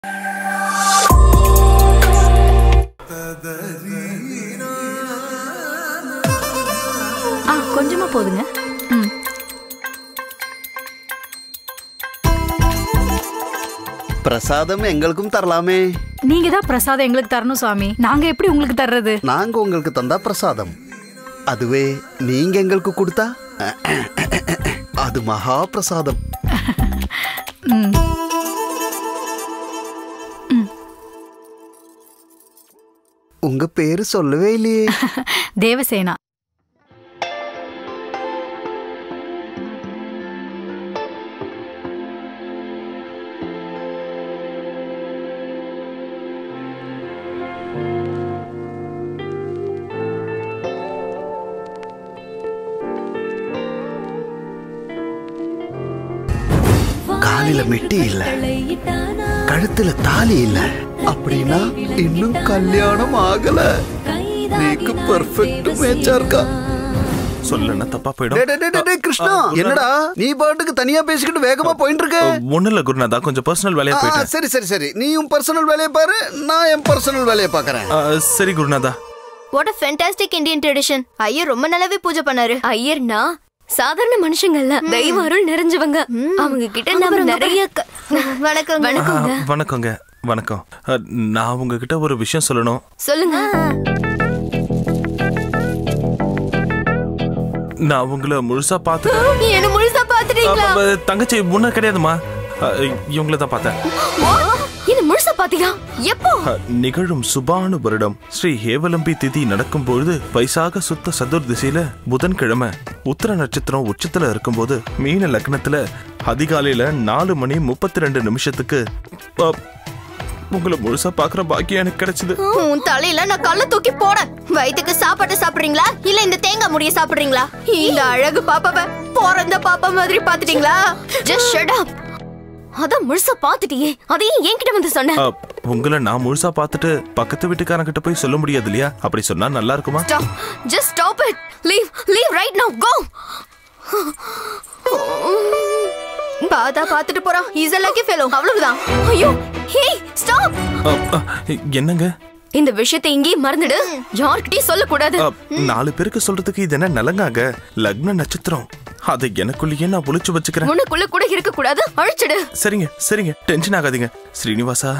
ஆ கொஞ்சமா போதுங்க ம் பிரசாதம் எங்களுக்கும் தரலாமே நீங்க தான் பிரசாதம் எங்களுக்கு தரணும் சுவாமி நாங்க எப்படி உங்களுக்கு தர்றது நாங்க உங்களுக்கு தந்தா பிரசாதம் அதுவே நீங்க எங்களுக்கு கொடுத்தா அது மகா பிரசாதம் ம் உங்க பேரு சொல்லவே இல்லையே தேவசேனா காலில மெட்டி இல்ல கழுத்துல தாலி இல்ல அப்படின்னா இன்னும் கல்யாணம் ஆகல நீக்கு பெர்ஃபெக்ட் மேட்சா இருக்கா சொல்லனா தப்பா டேய், போயிடும் டேய், டேய், டேய், கிருஷ்ணா என்னடா நீ பாட்டுக்கு தனியா பேசிக்கிட்டு வேகமா போயிட்டு இருக்க ஒண்ணு இல்ல குருநாதா கொஞ்சம் பர்சனல் வேலையா ஆ, போயிட்டேன் சரி சரி சரி நீ உன் பர்சனல் வேலையை பாரு நான் என் பர்சனல் வேலையை பாக்குறேன் ஆ, சரி குருநாதா what a fantastic Indian tradition Iyer ரொம்ப நல்லாவே பூஜை பண்ணாரு ஐயர்னா சாதாரண மனுஷங்க இல்ல தெய்வ அருள் நிறைஞ்சவங்க அவங்க கிட்ட நம்ம நிறைய க- வணக்கம் ஆ, வணக்கங்க வணக்கங்க வணக்கம் ஆ, நான் உங்ககிட்ட ஒரு விஷயம் சொல்லணும் சொல்லுங்க நான் உங்களை முழுசா பார்த்து என்ன முழுசா பாத்துட்டீங்களா தங்கச்சி முன்ன கிடையாதுமா இவங்கள தான் பார்த்தேன் என்ன முழுசா பாத்தீங்க எப்போ ஆ, நிகழும் சுபானு வருடம் ஸ்ரீ ஹேவலம்பி திதி நடக்கும் பொழுது வைசாக சுத்த சதுர்திசையில புதன்கிழமை உத்தர நட்சத்திரம் உச்சத்துல இருக்கும்போது மீன லக்னத்துல அதிகாலையில நாலு மணி முப்பத்தி ரெண்டு நிமிஷத்துக்கு ஆ, உங்களை முழுசா பாக்குற பாக்கியம் எனக்கு கிடைச்சது உன் தலையில நான் கல்ல தூக்கி போட வயித்துக்கு சாப்பாட்டு சாப்பிடுறீங்களா இல்ல இந்த தேங்காய் முடிய சாப்பிடுறீங்களா இந்த அழகு பாப்பாவ பிறந்த பாப்பா மாதிரி பாத்துட்டீங்களா ஜஸ்ட் ஷட் அப் அதான் முழுசா பாத்துட்டியே அதையும் என்கிட்ட வந்து சொன்ன ஆ, உங்களை நான் முழுசா பார்த்துட்டு பக்கத்து வீட்டுக்காரங்க கிட்ட போய் சொல்ல முடியாது இல்லையா அப்படி சொன்னா நல்லா இருக்குமா Stop. Just stop it. Leave. Leave right now. Go. பாதா பாத்துட்டு போறான் இஸ் லக்கி ஃபெலோ அவ்வளவுதான் ஐயோ ஹே ஸ்டாப் ஆ, ஆ, என்னங்க இந்த விஷயத்தை இங்கேயே மறந்துடு யார்கிட்டயும் சொல்லக்கூடாது ஆ, நாலு பேருக்கு சொல்றதுக்கு இது என்ன நலங்காக லக்ன நட்சத்திரம் அதை எனக்குள்ளேயே நான் ஒளிச்சு வச்சுக்கிறேன் உனக்குள்ள கூட இருக்க கூடாது அழிச்சிடு சரிங்க சரிங்க டென்ஷன் ஆகாதீங்க ஸ்ரீனிவாசா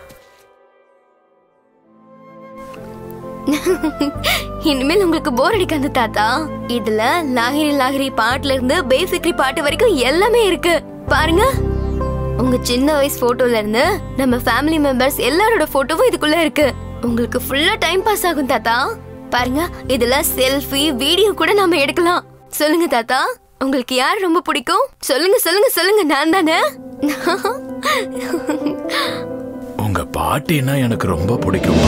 இனிமேல் உங்களுக்கு போர் அடிக்காது தாத்தா இதுல லாகிரி லாகிரி பாட்டுல இருந்து பேசிக்ரி பாட்டு வரைக்கும் எல்லாமே இருக்கு பாருங்க உங்க சின்ன வயசு போட்டோல இருந்து நம்ம ஃபேமிலி மெம்பர்ஸ் எல்லாரோட போட்டோவும் இதுக்குள்ள இருக்கு உங்களுக்கு ஃபுல்லா டைம் பாஸ் ஆகும் தாத்தா பாருங்க இதுல செல்ஃபி வீடியோ கூட நாம எடுக்கலாம் சொல்லுங்க தாத்தா உங்களுக்கு யார் ரொம்ப பிடிக்கும் சொல்லுங்க சொல்லுங்க சொல்லுங்க நான் தானே உங்க பாட்டினா எனக்கு ரொம்ப பிடிக்குமா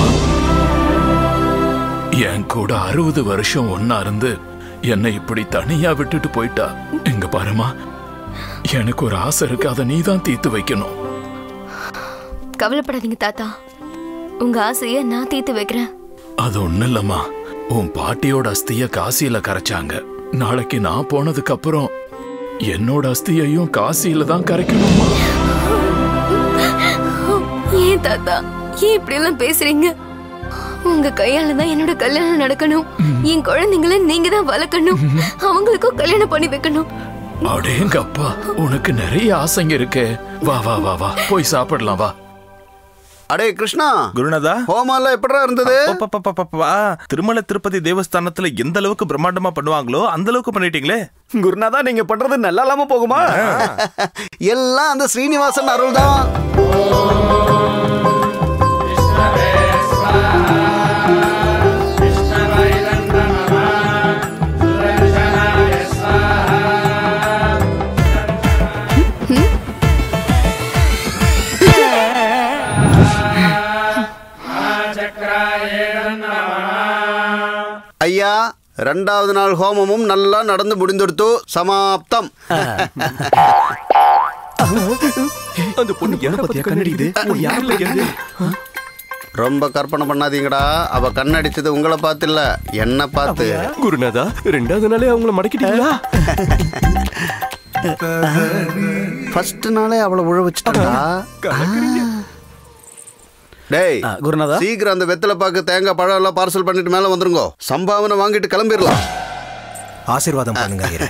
என் கூட அறுபது வருஷம் ஒன்னா இருந்து என்னை இப்படி தனியா விட்டுட்டு போயிட்டா இங்க பாருமா எனக்கு ஒரு ஆசை இருக்கு அதை நீ தான் தீர்த்து வைக்கணும் கவலைப்படாதீங்க தாத்தா உங்க ஆசைய நான் தீர்த்து வைக்கிறேன் அது ஒண்ணு இல்லம்மா உன் பாட்டியோட அஸ்திய காசியில கரைச்சாங்க நாளைக்கு நான் போனதுக்கு அப்புறம் என்னோட அஸ்தியையும் காசியில தான் கரைக்கணுமா ஏன் தாத்தா ஏன் இப்படி எல்லாம் பேசுறீங்க உங்க கையால தான் என்னோட கல்யாணம் நடக்கணும் என் குழந்தைங்கள நீங்க தான் வளர்க்கணும் அவங்களுக்கும் கல்யாணம் பண்ணி வைக்கணும் அடேங்க அப்பா உனக்கு நிறைய ஆசைங்க இருக்கே வா வா வா வா போய் சாப்பிடலாம் வா அடே கிருஷ்ணா குருநாதா ஹோமாலாம் எப்படா இருந்தது அப்பப்பப்பப்பப்பா, திருமல திருப்பதி தேவஸ்தானத்துல எந்த அளவுக்கு பிரம்மாண்டமா பண்ணுவாங்களோ அந்த அளவுக்கு பண்ணிட்டீங்களே குருநாதா நீங்க பண்றது நல்லா இல்லாம போகுமா எல்லாம் அந்த ஸ்ரீனிவாசன் அருள் தான் ஐயா ரெண்டாவது நாள் ஹோமமும் நல்லா நடந்து முடிந்துடுத்து சமாப்தம் அந்த பொண்ணு யார பத்தியா கண்ணடிக்குது உன் யாருல கேக்குது ரொம்ப கற்பனை பண்ணாதீங்கடா அவ கண்ணடிச்சது உங்களை பார்த்து இல்ல என்ன பார்த்து குருநாதா ரெண்டாவது நாளே அவங்கள மடக்கிட்டீங்களா ஃபர்ஸ்ட் நாளே அவளை உழ வச்சுட்டா டேய் ஆ, குருநாதா சீக்கிரம் அந்த வெத்தலை பாக்கு தேங்காய் பழம் எல்லாம் பார்சல் பண்ணிட்டு மேல வந்துருங்க சம்பாவனை வாங்கிட்டு கிளம்பிடலாம் ஆசீர்வாதம் பண்ணுங்க ஐயரே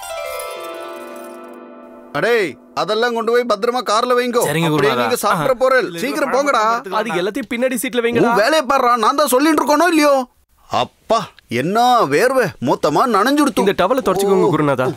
அடே அதெல்லாம் கொண்டு போய் பத்திரமா கார்ல வைங்கோ சரிங்க, அப்படியே குருநாதா. நீங்க சாப்பிட போறேன் சீக்கிரம் போங்கடா அது எல்லாத்தையும் பின்னாடி சீட்ல வைங்கடா உன் வேலையை பாடுறா நான் தான் சொல்லிட்டு இருக்கோனோ இல்லையோ அப்பா என்ன வேர்வை மொத்தமா நனைஞ்சுடுத்து இந்த டவலை தொடச்சுக்கோங்க குருநாதா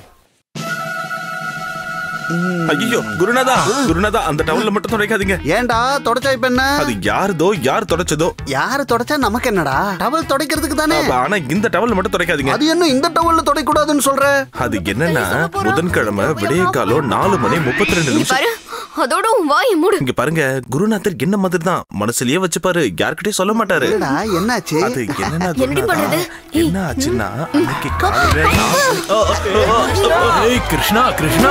ஐயோ குருநாதா குருநாதா அந்த டவல்ல மட்டும் துடைக்காதீங்க ஏன்டா தொடச்சா இப்ப என்ன அது யாருதோ யார் தொடச்சதோ யாரு தொடச்சா நமக்கு என்னடா டவல் துடைக்கிறதுக்கு தானே ஆனா இந்த டவல்ல மட்டும் துடைக்காதீங்க அது என்ன இந்த டவல்ல துடைக்க கூடாதுன்னு சொல்ற அது என்னன்னா புதன்கிழமை விடிய காலம் நாலு மணி முப்பத்தி ரெண்டு நீ நிமிஷம் பாரு அதோட உன் வாயை மூடு இங்க பாருங்க குருநாதர் என்ன மாதிரி தான் மனசுலயே வச்சுப்பாரு யார்கிட்டயும் சொல்ல மாட்டாரு இல்லடா என்னாச்சு அது என்னன்னா என்னடி குருநாதா, பண்றது? என்ன ஆச்சுன்னா அன்னைக்கு காலையில நான்- ஓ, ஓ, ஓ, ஏய் கிருஷ்ணா கிருஷ்ணா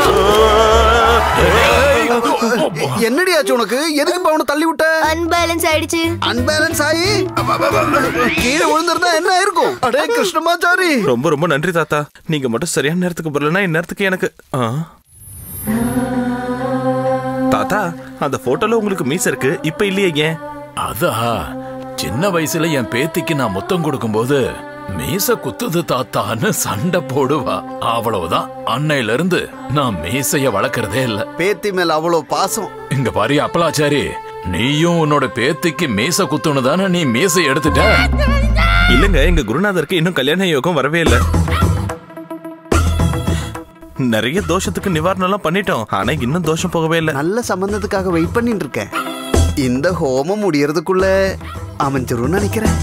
என்னடி ஆச்சு உனக்கு எதுக்கு இப்ப அவனை தள்ளி விட்ட அன்பேலன்ஸ் ஆயிடுச்சு அன்பேலன்ஸ் ஆகி கீழே விழுந்திருந்தா என்ன இருக்கும் அடே கிருஷ்ணமாச்சாரி ரொம்ப ரொம்ப நன்றி தாத்தா நீங்க மட்டும் சரியான நேரத்துக்கு வரலன்னா இந்நேரத்துக்கு எனக்கு ஆ. தாத்தா அந்த போட்டோல உங்களுக்கு மீச இருக்கு இப்ப இல்லையே ஏன் அதா சின்ன வயசுல என் பேத்திக்கு நான் முத்தம் கொடுக்கும்போது மீச குத்துது தாத்தான்னு சண்டை போடுவா அவ்வளவுதான் அன்னையில இருந்து நான் மீசைய வளர்க்கறதே இல்ல பேத்தி மேல அவ்வளவு பாசம் இங்க பாரு அப்பலாச்சாரி நீயும் உன்னோட பேத்திக்கு மீச குத்துன்னு தானே நீ மீசை எடுத்துட்ட இல்லங்க எங்க குருநாதருக்கு இன்னும் கல்யாண யோகம் வரவே இல்ல நிறைய தோஷத்துக்கு நிவாரணம் எல்லாம் பண்ணிட்டோம் ஆனா இன்னும் தோஷம் போகவே இல்ல நல்ல சம்பந்தத்துக்காக வெயிட் பண்ணிட்டு இருக்கேன் இந்த ஹோமம் முடியறதுக்குள்ள அமைஞ்சிரும்னு நினைக்கிறேன்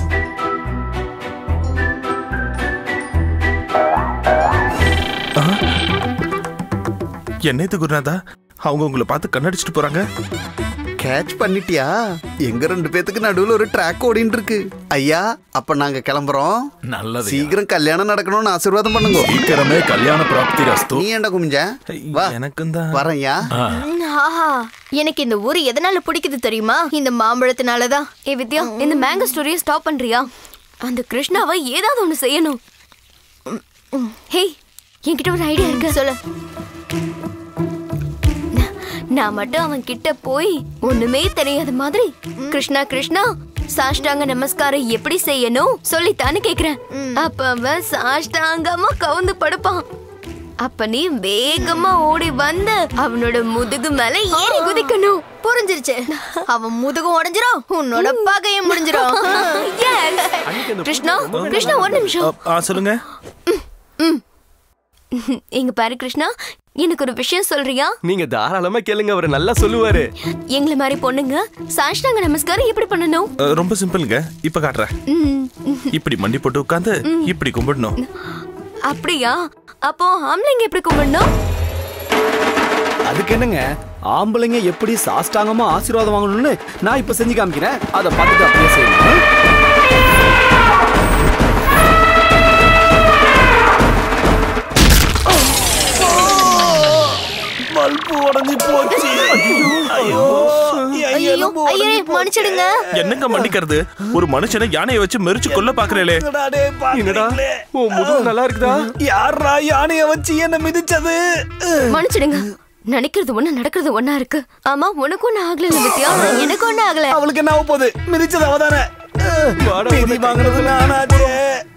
என்ன இது குருநாதா அவங்க உங்களை பார்த்து கண்ணடிச்சிட்டு போறாங்க கேட்ச் பண்ணிட்டியா எங்க ரெண்டு பேத்துக்கு நடுவுல ஒரு ட்ராக் ஓடிட்டு இருக்கு ஐயா அப்ப நாங்க கிளம்புறோம் நல்லது சீக்கிரம் கல்யாணம் நடக்கணும்னு ஆசீர்வாதம் பண்ணுங்க சீக்கிரமே கல்யாண பிராப்தி ரஸ்து நீ ஏன்டா குமிஞ்ச வா எனக்கும் தான் வரேன்யா ஆஹா எனக்கு இந்த ஊர் எதனால பிடிக்குது தெரியுமா இந்த மாம்பழத்தினாலதான் ஏ வித்யா இந்த மேங்கோ ஸ்டோரியை ஸ்டாப் பண்றியா அந்த கிருஷ்ணாவை ஏதாவது ஒண்ணு செய்யணும் ம், ம். ஹே என்கிட்ட ஒரு ஐடியா இருக்கு சொல்லு நா- நான் மட்டும் அவன் கிட்ட போய் ஒண்ணுமே தெரியாத மாதிரி கிருஷ்ணா கிருஷ்ணா சாஷ்டாங்க நமஸ்காரம் எப்படி செய்யணும் சொல்லித்தான்னு கேக்குறேன் அப்ப அவன் சாஷ்டாங்கமா கவுந்து படுப்பான் அப்ப நீ வேகமா ஓடி வந்து அவனோட முதுகு மேல ஏறி குதிக்கணும் புரிஞ்சிருச்சு அவன் முதுகு உடைஞ்சிரும் உன்னோட பகையும் முடிஞ்சிரும் Yes. கிருஷ்ணா கிருஷ்ணா ஒரு நிமிஷம் ஆ சொல்லுங்க இங்க பாரு கிருஷ்ணா எனக்கு ஒரு விஷயம் சொல்றியா நீங்க தாராளமா கேளுங்க அவர் நல்லா சொல்லுவாரு எங்களை மாதிரி பொண்ணுங்க சாஷ்டாங்க நமஸ்காரம் எப்படி பண்ணணும் அ, ரொம்ப சிம்பிளுங்க இப்ப காட்டுறேன் ம், இப்படி மண்டி போட்டு உட்காந்து இப்படி கும்பிடணும் அப்படியா அப்போ ஆம்பளைங்க எப்படி கும்பிடணும் அதுக்கு என்னங்க ஆம்பளைங்க எப்படி சாஷ்டாங்கமா ஆசீர்வாதம் வாங்கணும்னு நான் இப்ப செஞ்சு காமிக்கிறேன் அதை பார்த்துட்டு அப்படியே செய்யணும் பல்பு உடஞ்சி போச்சு ஐயோ ஐயோ ஐயரே மன்னிச்சிடுங்க என்னங்க மன்னிக்கிறது ஒரு மனுஷனை யானையை வச்சு மெரிச்சு கொல்ல பாக்குறேளே என்னடா ஓ முதுகு நல்லா இருக்குதா யாரா யானைய வச்சு என்ன மிதிச்சது மன்னிச்சிடுங்க நினைக்கிறது ஒண்ணு நடக்கிறது ஒண்ணா இருக்கு ஆமா உனக்கு ஒண்ணு ஆகல வித்யா எனக்கு ஒண்ணு ஆகல அவளுக்கு என்ன ஆகப் போகுது மிதிச்சது அவதானே மிதி வாங்குறது நானாச்சே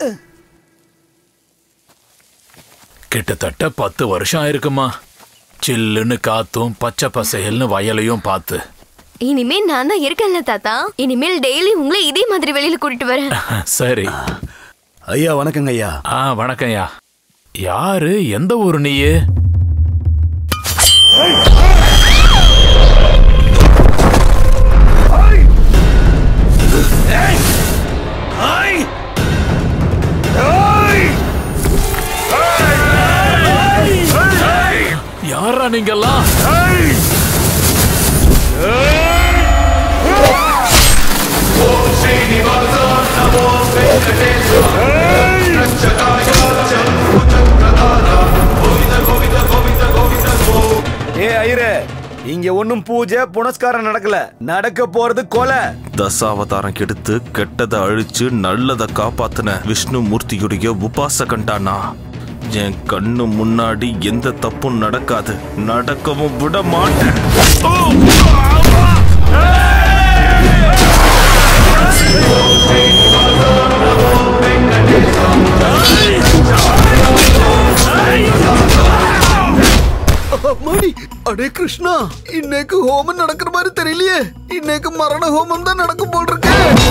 கிட்டத்தட்ட பத்து வருஷம் ஆயிருக்குமா சில்லுன்னு காத்தும் பச்சை பசையல்னு வயலையும் பார்த்து இனிமே நான் தான் இருக்கேன்ல தாத்தா இனிமேல் டெய்லி உங்களை இதே மாதிரி வெளியில கூட்டிட்டு வரேன் சரி ஐயா வணக்கங்க ஐயா ஆ வணக்கம்யா யாரு எந்த ஊரு நீயே யாரா நீங்கெல்லாம் ஏ ஐயரே இங்க ஒண்ணும் பூஜை புனஸ்காரம் நடக்கல நடக்க போறது கொலை தசாவதாரம் கெடுத்து கெட்டதை அழிச்சு நல்லதை காப்பாத்தின விஷ்ணு மூர்த்தியுடைய உபாசகண்டானா என் கண்ணு முன்னாடி எந்த தப்பும் நடக்காது நடக்கவும் விட மாட்டேன் கிருஷ்ணா இன்னைக்கு ஹோமம் நடக்கிற மாதிரி தெரியலையே இன்னைக்கு மரண ஹோமம் தான் நடக்கும் போல் இருக்கு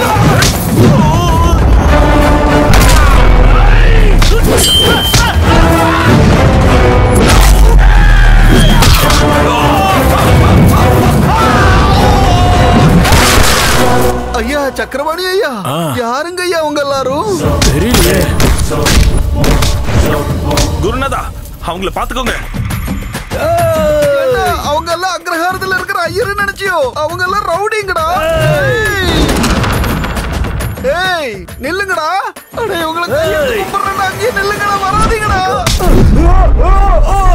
ஐயா சக்கரவாணி ஐயா யாருங்க ஐயா அவங்க எல்லாரும் தெரியலையே குருநாதா அவங்கள பாத்துக்கோங்க என்ன, அவங்க எல்லாம் அக்ரஹாரத்துல இருக்கிற ஐயரு நினைச்சியோ அவங்க எல்லாம் ரவுடிங்கடா ஏய் நில்லுங்கடா அடே உங்களை கையெடுத்து கும்பிடுறேன்டா, அங்கேயே நில்லுங்கடா வராதீங்கடா